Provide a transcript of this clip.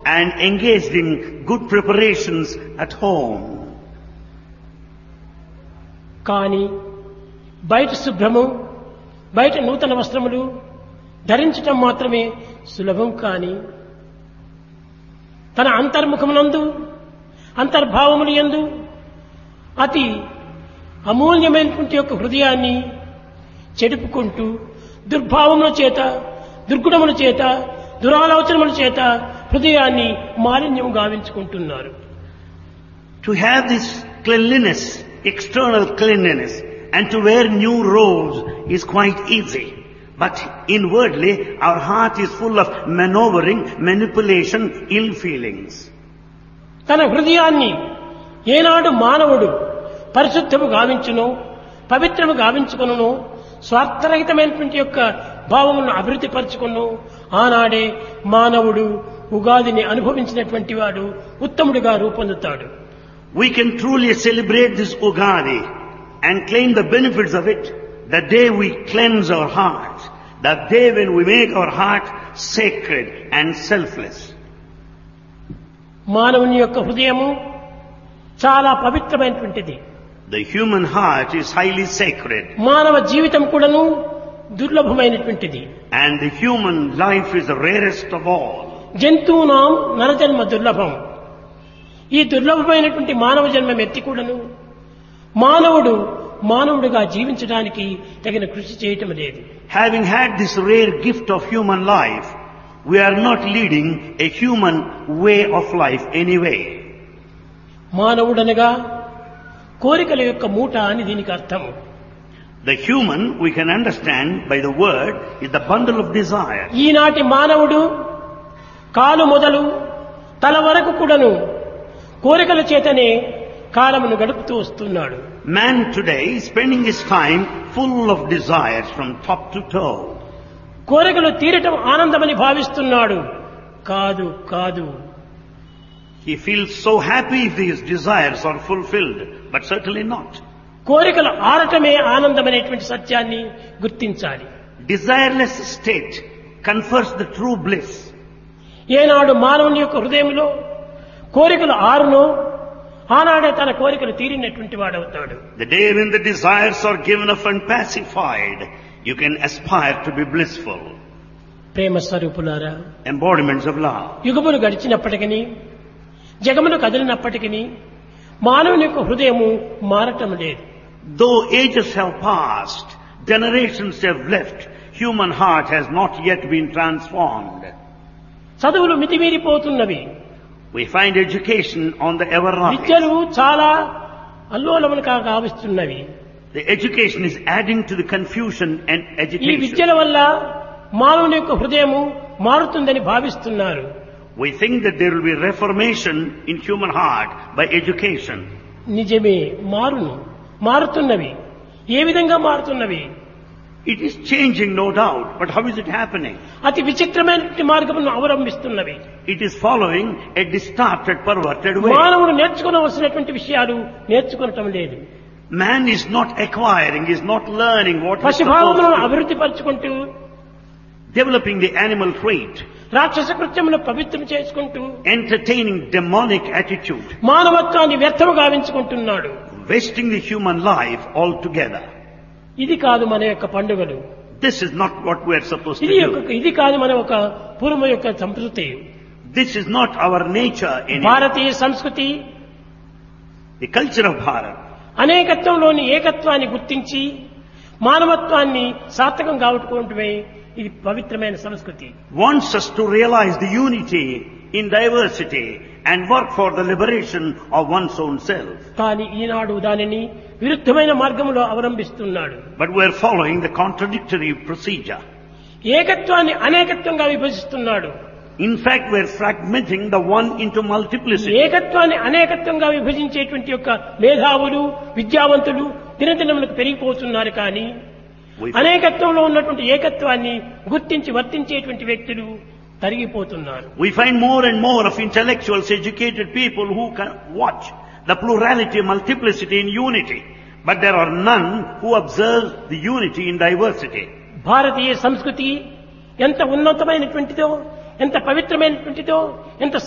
and engaged in good preparations at home. కానీ బయట శుభ్రము బయట నూతన వస్త్రములు ధరించటం మాత్రమే సులభం కాని తన అంతర్ముఖమునందు అంతర్భావములు ఎందు అతి అమూల్యమైనటువంటి యొక్క హృదయాన్ని చెడుపుకుంటూ దుర్భావముల చేత దుర్గుణముల చేత దురాలోచనముల చేత హృదయాన్ని మాలిన్యం గావించుకుంటున్నారు To have this cleanliness, external cleanliness, and to wear new robes is quite easy. But inwardly, our heart is full of maneuvering, manipulation, ill feelings. తన హృదయాన్ని ఏనాడు మానవుడు పరిశుద్ధము గావించును పవిత్రము గావించుకును స్వార్థరహితమైనటువంటి యొక్క భావములను అభివృద్ధి పరచుకును ఆనాడే మానవుడు ఉగాదిని అనుభవించినటువంటి వాడు ఉత్తముడిగా రూపొందుతాడు We can truly celebrate this Ugadi and claim the benefits of it the day we cleanse our hearts, the day when we make our heart sacred and selfless. మానవుని యొక్క హృదయము చాలా పవిత్రమైనటువంటిది The human heart is highly sacred మానవ జీవితం కూడాను దుర్లభమైనటువంటిది and the human life is the rarest of all. జంతువునాం నరజన్మ దుర్లభం ఈ దుర్లభమైనటువంటి మానవ జన్మం ఎత్తి కూడాను మానవుడు మానవుడిగా జీవించడానికి తగిన కృషి చేయటం లేదు Having had this rare gift of human life, we are not leading a human way of life anyway. మానవుడనగా కోరికల యొక్క మూట అని దీనికి అర్థము The human, we can understand by the word, is the bundle of desire. ఈనాటి మానవుడు కాలు మొదలు తల వరకు కూడాను కోరికల చేతనే కాలమును గడుపుతూ వస్తున్నాడు Man today is spending his time full of desires from top to toe. కోరికలు తీరటం ఆనందమని భావిస్తున్నాడు కాదు కాదు He feels so happy if his desires are fulfilled, but certainly not. కోరికలు ఆరటమే ఆనందమనేటువంటి సత్యాన్ని గుర్తించాలి Desireless state confers the true bliss. ఏనాడు మానవుని యొక్క హృదయంలో కోరికలు ఆరునో ఆనాడే తన కోరికలు తీరినటువంటి వాడవుతాడు The day when the desires are given up and pacified, you can aspire to be blissful. ప్రేమ స్వరూపులారా Embodiments of love. యుగములు గడిచినప్పటికీ జగములు కదిలినప్పటికీ మానవుని యొక్క హృదయము మారటం లేదు Though ages have passed, generations have left, human heart has not yet been transformed. చదువులు మితిమీరిపోతున్నవి We find education on the ever rise. విద్యలు చాలా అల్లోలములుగా గావిస్తున్నవి The education is adding to the confusion and ఈ agitation. విద్యల వల్ల మానవుని యొక్క హృదయము మారుతుందని భావిస్తున్నారు We think that there will be reformation in human heart by education. నిజమే మారును మారుతున్నవి ఏ విధంగా మారుతున్నవి It is changing, no doubt, but how is it happening? అతి విచిత్రమైనటువంటి మార్గమును అవలంబిస్తున్నవి It is following a distorted, perverted way. మానవుడు నేర్చుకోవలసినటువంటి విషయాలు నేర్చుకోవటం లేదు Man is not acquiring, is not learning what he's పశుభావములను supposed to. అభివృద్ధి పరుచుకుంటూ Developing the animal trait, రాక్షస కృత్యమును పవిత్రం చేసుకుంటూ entertaining demonic attitude, మానవత్వాన్ని వ్యర్థము గావించుకుంటున్నాడు wasting the human life altogether. ఇది కాదు మన యొక్క పండుగలు This is not what we are supposed to ఇది యొక్క do. ఇది కాదు మన ఒక పూర్వ యొక్క సంస్కృతి This is not our nature in భారతీయ సంస్కృతి the culture of Bharat. అనేకత్వంలోని ఏకత్వాన్ని గుర్తించి మానవత్వాన్ని సార్థకం కావటమే ఇది పవిత్రమైన సంస్కృతి wants us to realize the unity in diversity and work for the liberation of one's own self. కానీ ఈనాడు దానిని విరుద్ధమైన మార్గంలో అవలంబిస్తున్నాడు But we're following the contradictory procedure. ఏకత్వాన్ని అనేకత్వంగా విభజిస్తున్నాడు In fact, we're fragmenting the one into multiplicity. ఏకత్వాన్ని అనేకత్వంగా విభజించేటువంటి యొక్క మేధావులు విద్యావంతులు దినదినములకు పెరిగిపోతున్నారు కానీ We, అనేకత్వంలో ఉన్నటువంటి ఏకత్వాన్ని గుర్తించి వర్తించేటువంటి వ్యక్తులు తరిగిపోతున్నారు we find more and more of intellectuals, educated people who can watch the plurality, multiplicity in unity. But there are none who observe the unity in diversity. భారతీయ సంస్కృతి ఎంత ఉన్నతమైనటువంటిదో ఎంత పవిత్రమైనటువంటిదో ఎంత